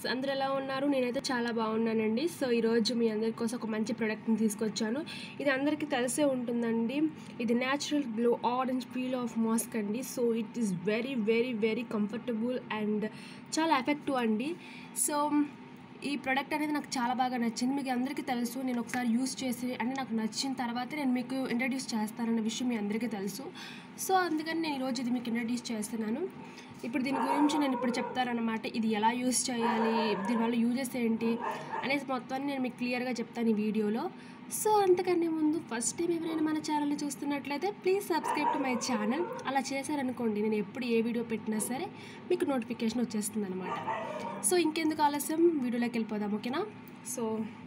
అందరూ ఎలా ఉన్నారు నేనైతే చాలా బాగున్నానండి సో ఈరోజు మీ అందరి కోసం ఒక మంచి ప్రోడక్ట్ని తీసుకొచ్చాను ఇది అందరికీ తెలిసే ఉంటుందండి ఇది natural glow orange peel off mask అండి so it is very very very comfortable and చాలా ఎఫెక్టివ్ అండి సో ఈ ప్రోడక్ట్ అనేది నాకు చాలా బాగా నచ్చింది మీకు అందరికీ తెలుసు నేను ఒకసారి యూస్ చేసి అంటే నాకు నచ్చిన తర్వాత నేను మీకు ఇంట్రడ్యూస్ చేస్తానన్న విషయం మీ అందరికీ తెలుసు సో అందుకని నేను ఈరోజు ఇది మీకు ఇంట్రడ్యూస్ చేస్తున్నాను ఇప్పుడు దీని గురించి నేను ఇప్పుడు చెప్తానన్నమాట ఇది ఎలా యూస్ చేయాలి దీనివల్ల యూజెస్ ఏంటి అనేసి మొత్తాన్ని నేను మీకు క్లియర్గా చెప్తాను ఈ వీడియోలో సో అంతకన్నా ముందు ఫస్ట్ టైం ఎవరైనా మన ఛానల్ని చూస్తున్నట్లయితే please subscribe to my channel అలా చేశారనుకోండి నేను ఎప్పుడు ఏ వీడియో పెట్టినా సరే మీకు నోటిఫికేషన్ వచ్చేస్తుంది అనమాట సో ఇంకెందుకు ఆలస్యం వీడియోలోకి వెళ్ళిపోదాం ఓకేనా సో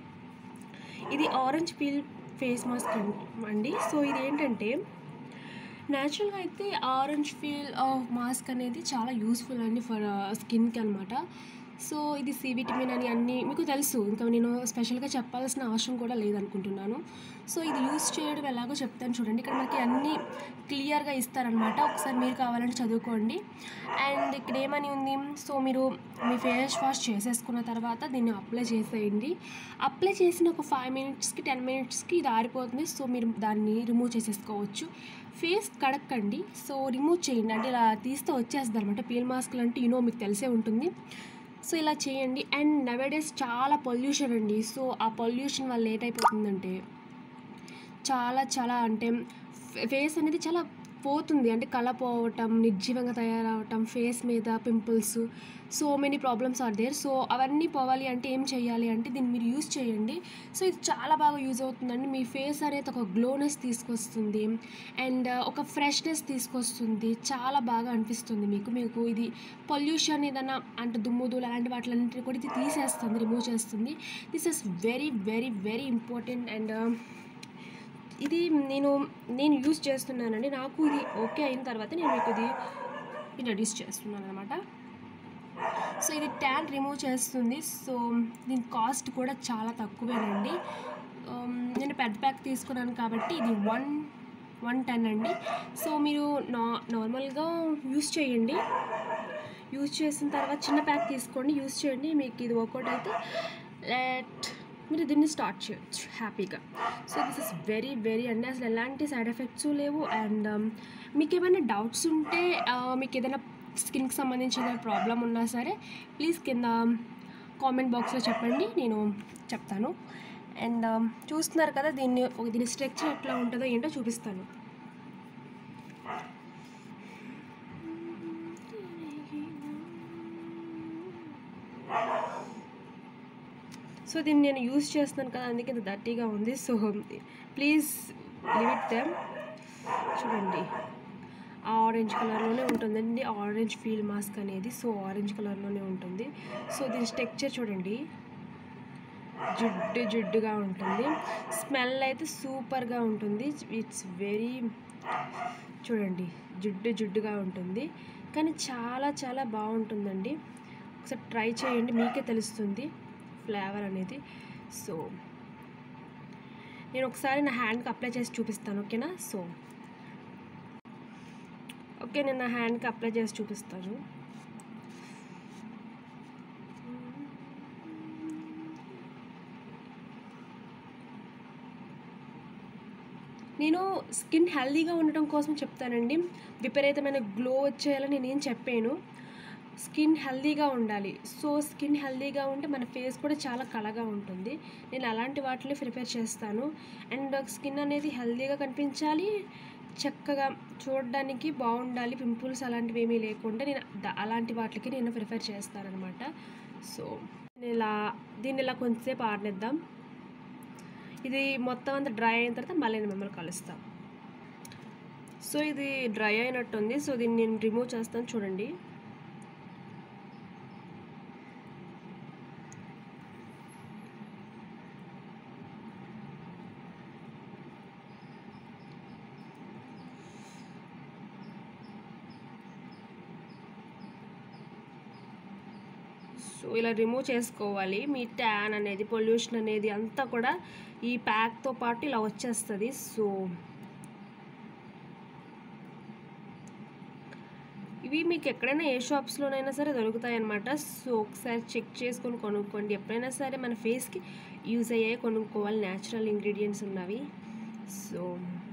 ఇది ఆరెంజ్ పీల్ ఫేస్ మాస్క్ అండి సో ఇది ఏంటంటే న్యాచురల్గా అయితే ఆరెంజ్ ఫీల్ ఆఫ్ మాస్క్ అనేది చాలా యూస్ఫుల్ అండి ఫర్ స్కిన్కి అనమాట సో ఇది సి విటమిన్ అని అన్నీ మీకు తెలుసు ఇంకా నేను స్పెషల్గా చెప్పాల్సిన అవసరం కూడా లేదనుకుంటున్నాను సో ఇది యూస్ చేయడం ఎలాగో చెప్తాను చూడండి ఇక్కడ మనకి అన్నీ క్లియర్గా ఇస్తారనమాట ఒకసారి మీరు కావాలంటే చదువుకోండి అండ్ ఇక్కడ ఏమని ఉంది సో మీరు మీ ఫేస్ వాష్ చేసేసుకున్న తర్వాత దీన్ని అప్లై చేసేయండి అప్లై చేసిన ఒక ఫైవ్ మినిట్స్కి టెన్ మినిట్స్కి ఇది ఆరిపోతుంది సో మీరు దాన్ని రిమూవ్ చేసేసుకోవచ్చు ఫేస్ కడక్కండి సో రిమూవ్ చేయండి అంటే ఇలా తీస్తే వచ్చేస్తుంది అనమాట పీల్ మాస్క్లు అంటే యూనో మీకు తెలిసే ఉంటుంది సో ఇలా చేయండి అండ్ నవేడేస్ చాలా పొల్యూషన్ అండి సో ఆ పొల్యూషన్ వల్ల లేట్ అయిపోతుందంటే చాలా చాలా అంటే ఫేస్ అనేది చాలా పోతుంది అంటే కళ పోవటం నిర్జీవంగా తయారవటం ఫేస్ మీద pimples so many problems are there so అవన్నీ పోవాలి అంటే ఏం చేయాలి అంటే దీన్ని మీరు యూస్ చేయండి సో ఇది చాలా బాగా యూజ్ అవుతుందండి మీ ఫేస్ అనేది ఒక గ్లోనెస్ తీసుకొస్తుంది అండ్ ఒక ఫ్రెష్నెస్ తీసుకొస్తుంది చాలా బాగా అనిపిస్తుంది మీకు మీకు ఇది పొల్యూషన్ ఏదైనా అంటే దుమ్ముదులు అలాంటి వాటిలన్నింటినీ కూడా ఇది తీసేస్తుంది రిమూవ్ చేస్తుంది this is very very very important and ఇది నేను నేను యూజ్ చేస్తున్నానండి నాకు ఇది ఓకే అయిన తర్వాత నేను మీకు ఇది ఇంట్రడ్యూస్ చేస్తున్నాను అనమాట సో ఇది ట్యాన్ రిమూవ్ చేస్తుంది సో దీని కాస్ట్ కూడా చాలా తక్కువేనండి నేను పెద్ద ప్యాక్ తీసుకున్నాను కాబట్టి ఇది వన్ వన్ టెన్ అండి సో మీరు నా నార్మల్గా యూస్ చేయండి యూజ్ చేసిన తర్వాత చిన్న ప్యాక్ తీసుకోండి యూజ్ చేయండి మీకు ఇది వర్కౌట్ అయితే లెట్ మీరు దీన్ని స్టార్ట్ చేయొచ్చు హ్యాపీగా so this is very very అండి అసలు ఎలాంటి సైడ్ ఎఫెక్ట్స్ లేవు అండ్ మీకు ఏమైనా డౌట్స్ ఉంటే మీకు ఏదైనా స్కిన్కి సంబంధించిన ప్రాబ్లం ఉన్నా సరే ప్లీజ్ కింద కామెంట్ బాక్స్లో చెప్పండి నేను చెప్తాను అండ్ చూస్తున్నారు కదా దీన్ని దీని స్ట్రక్చర్ ఎట్లా ఉంటుందో ఏంటో చూపిస్తాను సో దీన్ని నేను యూజ్ చేస్తున్నాను కదా అందుకే ఇంత దట్టీగా ఉంది so please leave it them చూడండి ఆరెంజ్ కలర్లోనే ఉంటుందండి ఆరెంజ్ ఫీల్ మాస్క్ అనేది సో ఆరెంజ్ కలర్లోనే ఉంటుంది సో దీని స్ట్రక్చర్ చూడండి జిడ్డు జిడ్డుగా ఉంటుంది స్మెల్ అయితే సూపర్గా ఉంటుంది ఇట్స్ వెరీ చూడండి జిడ్డు జిడ్డుగా ఉంటుంది కానీ చాలా చాలా బాగుంటుందండి ఒకసారి ట్రై చేయండి మీకే తెలుస్తుంది ఫ్లేవర్ అనేది సో నేను ఒకసారి నా హ్యాండ్కి అప్లై చేసి చూపిస్తాను ఓకేనా సో ఓకే నేను నా హ్యాండ్కి అప్లై చేసి చూపిస్తాను నేను స్కిన్ హెల్దీగా ఉండటం కోసం చెప్తానండి విపరీతమైన గ్లో వచ్చేయాలని నేనేం చెప్పాను స్కిన్ హెల్దీగా ఉండాలి సో స్కిన్ హెల్దీగా ఉంటే మన ఫేస్ కూడా చాలా కళగా ఉంటుంది నేను అలాంటి వాటిని ప్రిపేర్ చేస్తాను అండ్ స్కిన్ అనేది హెల్దీగా కనిపించాలి చక్కగా చూడడానికి బాగుండాలి పింపుల్స్ అలాంటివి ఏమీ లేకుండా నేను అలాంటి వాటికి నేను ప్రిఫర్ చేస్తానమాట సో నేను ఇలా దీన్ని ఇలా కొంచెంసేపు ఆడనిద్దాం ఇది మొత్తం అంతా డ్రై అయిన తర్వాత మళ్ళీ నేను మిమ్మల్ని కలుస్తాం సో ఇది డ్రై అయినట్టుంది సో దీన్ని నేను రిమూవ్ చేస్తాను చూడండి సో ఇలా రిమూవ్ చేసుకోవాలి మీ ట్యాన్ అనేది పొల్యూషన్ అనేది అంతా కూడా ఈ ప్యాక్తో పాటు ఇలా వచ్చేస్తుంది సో ఇవి మీకు ఎక్కడైనా ఏ షాప్స్లోనైనా సరే దొరుకుతాయి అన్నమాట సో ఒకసారి చెక్ చేసుకొని కొనుక్కోండి ఎప్పుడైనా సరే మన ఫేస్కి యూజ్ అయ్యే కొనుక్కోవాలి న్యాచురల్ ఇంగ్రీడియంట్స్ ఉన్నవి సో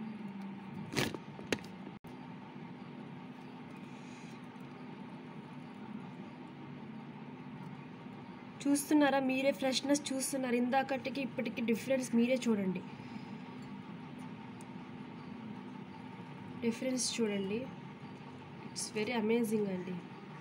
చూస్తున్నారా మీరే ఫ్రెష్నెస్ చూస్తున్నారు ఇందాకటికి ఇప్పటికి డిఫరెన్స్ మీరే చూడండి డిఫరెన్స్ చూడండి ఇట్స్ వెరీ అమేజింగ్ అండి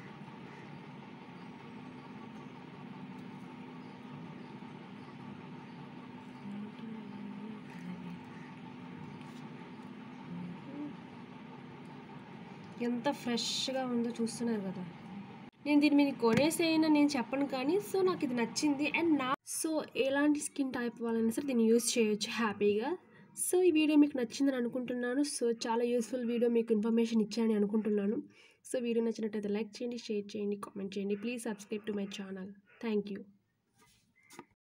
ఎంత ఫ్రెష్గా ఉందో చూస్తున్నారు కదా నేను దీన్ని మీరు కొనేసేయని నేను చెప్పను కానీ సో నాకు ఇది నచ్చింది అండ్ నా సో ఎలాంటి స్కిన్ టైప్ వాళ్ళైనా సరే దీన్ని యూస్ చేయొచ్చు హ్యాపీగా సో ఈ వీడియో మీకు నచ్చిందని అనుకుంటున్నాను సో చాలా యూస్ఫుల్ వీడియో మీకు ఇన్ఫర్మేషన్ ఇచ్చానని అనుకుంటున్నాను సో వీడియో నచ్చినట్టయితే లైక్ చేయండి షేర్ చేయండి కామెంట్ చేయండి please subscribe to my channel thank you